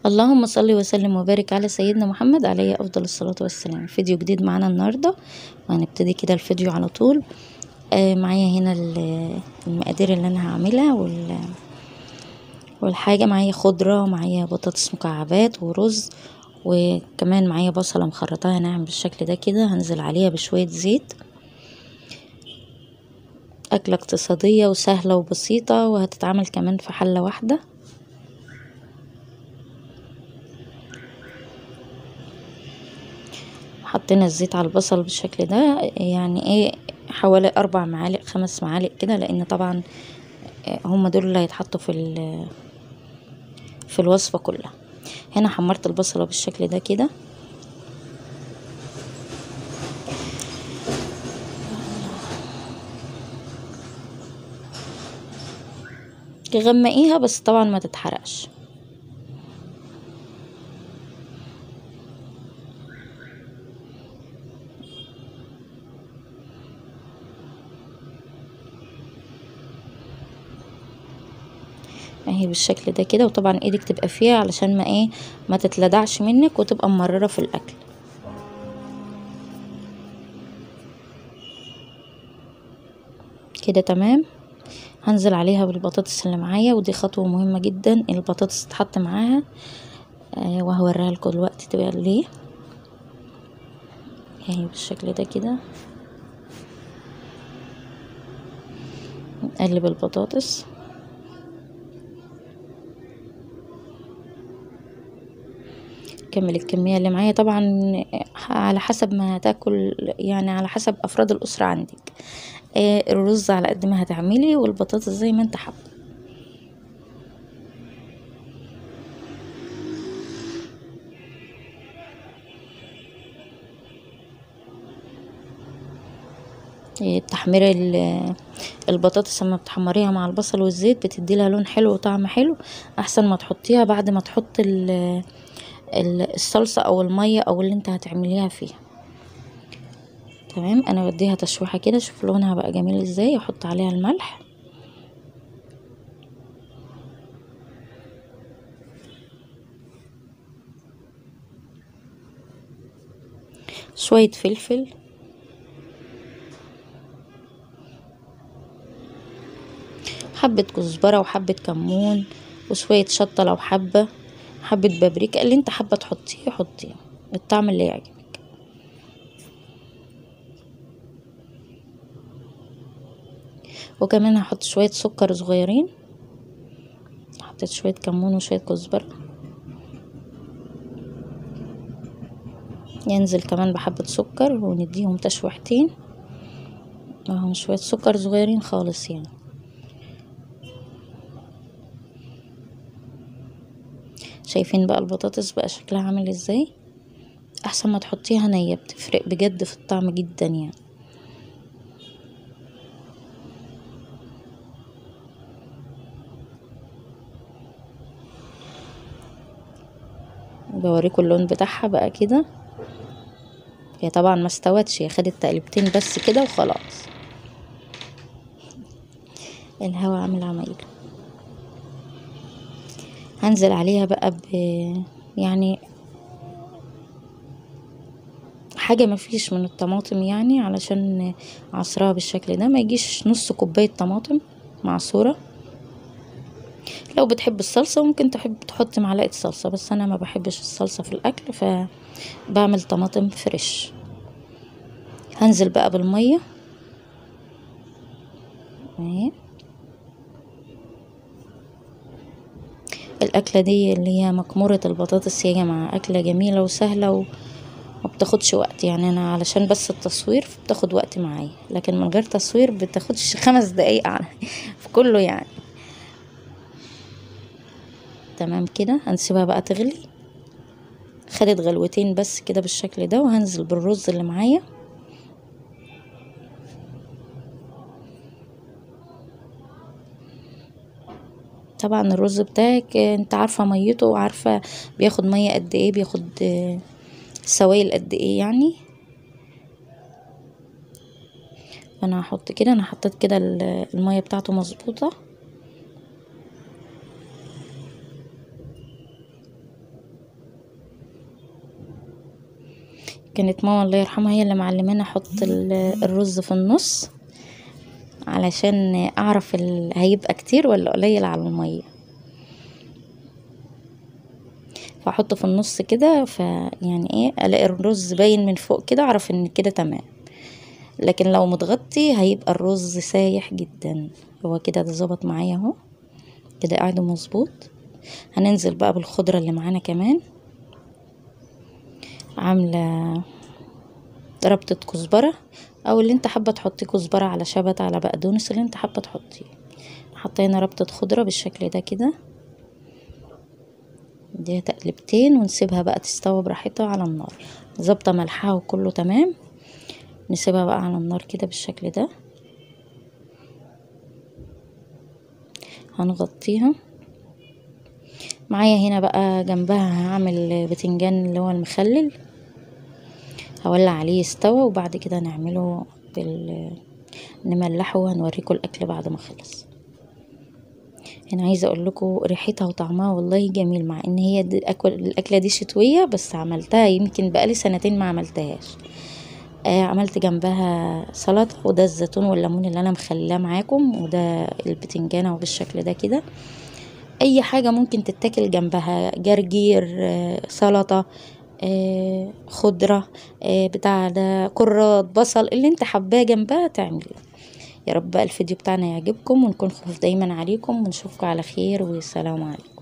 اللهم صل وسلم وبارك على سيدنا محمد عليه افضل الصلاه والسلام فيديو جديد معانا النهارده وهنبتدي كده الفيديو على طول آه معايا هنا ال- المقادير اللي انا هعملها وال والحاجه معايا خضره معايا بطاطس مكعبات ورز وكمان معايا بصله مخرطاها ناعم بالشكل ده كده هنزل عليها بشويه زيت أكلة اقتصادية وسهلة وبسيطة وهتتعمل كمان في حلة واحدة حطينا الزيت على البصل بالشكل ده يعني ايه حوالي أربع معالق خمس معالق كده لأن طبعا هما دول اللي هيتحطوا في ال- في الوصفة كلها هنا حمرت البصلة بالشكل ده كده تغمقيها بس طبعا ما تتحرقش اهي بالشكل ده كده وطبعا ايدك تبقى فيها علشان ما ايه ما تتلدعش منك وتبقى مررة في الاكل كده تمام هنزل عليها بالبطاطس اللي معايا ودي خطوة مهمة جدا البطاطس تتحط معاها آه وهوريها لكم دلوقتي تبقى ليه اهي بالشكل ده كده نقلب البطاطس كمل الكمية اللي معايا طبعا على حسب ما هتاكل يعني على حسب أفراد الأسرة عندك آه الرز على قد ما هتعملي والبطاطس زي ما انت حابة تحمير البطاطس لما بتحمريها مع البصل والزيت بتدي لها لون حلو وطعم حلو احسن ما تحطيها بعد ما تحط الصلصة او المية او اللي انت هتعمليها فيها تمام انا بديها تشويحة كده شوف لونها بقى جميل ازاي احط عليها الملح شوية فلفل حبة كزبرة وحبة كمون وشوية شطة لو حبة حبة بابريكا اللي انت حابة تحطيه حطيه الطعم اللي يعجبك وكمان هحط شوية سكر صغيرين حطيت شوية كمون وشوية كزبرة ينزل كمان بحبة سكر ونديهم تشويحتين اهو شوية سكر صغيرين خالص يعني شايفين بقى البطاطس بقى شكلها عامل ازاي احسن ما تحطيها نية بتفرق بجد في الطعم جدا يعني بوريكم اللون بتاعها بقى كده هي طبعا ما استوتش هي خدت تقلبتين بس كده وخلاص الهوا عامل عمايله هنزل عليها بقى ب يعني حاجة مفيش من الطماطم يعني علشان عصرها بالشكل ده ما يجيش نص كوباية طماطم معصورة لو بتحب الصلصة ممكن تحب تحط معلقة صلصة بس انا ما بحبش الصلصة في الاكل فبعمل طماطم فريش هنزل بقى بالمية اهي الأكلة دي اللي هي مكمورة البطاطس يا جماعة أكلة جميلة وسهلة و... وبتاخدش وقت يعني أنا علشان بس التصوير بتاخد وقت معايا لكن من غير تصوير بتاخدش خمس دقايق على في كله يعني تمام كده هنسيبها بقى تغلي خدت غلوتين بس كده بالشكل ده وهنزل بالرز اللي معايا طبعا الرز بتاعك انت عارفه ميته وعارفه بياخد ميه قد ايه بياخد سوائل قد ايه يعني انا هحط كده انا حطيت كده الميه بتاعته مظبوطه كانت ماما الله يرحمها هي اللي معلمانا احط ال- الرز في النص علشان اعرف ال... هيبقى كتير ولا قليل على الميه فاحطه في النص كده فيعني ايه الاقي الرز باين من فوق كده اعرف ان كده تمام لكن لو متغطي هيبقى الرز سايح جدا هو كده ده ظبط معايا اهو كده قاعد مظبوط هننزل بقى بالخضرة اللي معانا كمان عاملة ربطة كزبرة او اللي انت حابة تحطيه كزبرة على شبت على بقدونس اللي انت حابة تحطيه حطينا ربطة خضرة بالشكل ده كده نديها تقلبتين ونسيبها بقى تستوي براحتها على النار ظابطة ملحها وكله تمام نسيبها بقى على النار كده بالشكل ده هنغطيها معايا هنا بقى جنبها هعمل بتنجان اللي هو المخلل هولع عليه يستوى وبعد كده نعمله بال نملحه وهنوريكم الاكل بعد ما خلص هنا عايزه اقول لكم ريحتها وطعمها والله جميل مع ان هي دي الأكل الاكله دي شتويه بس عملتها يمكن بقالي سنتين ما عملتهاش آه عملت جنبها سلطه وده الزيتون والليمون اللي انا مخلاه معاكم وده البتنجانه وبالشكل ده كده اي حاجه ممكن تتاكل جنبها جرجير آه سلطه آه خضره آه بتاع ده كرات بصل اللي انت حباه جنبها تعمليه يا رب بقى الفيديو بتاعنا يعجبكم ونكون خفيف دايما عليكم ونشوفكم على خير والسلام عليكم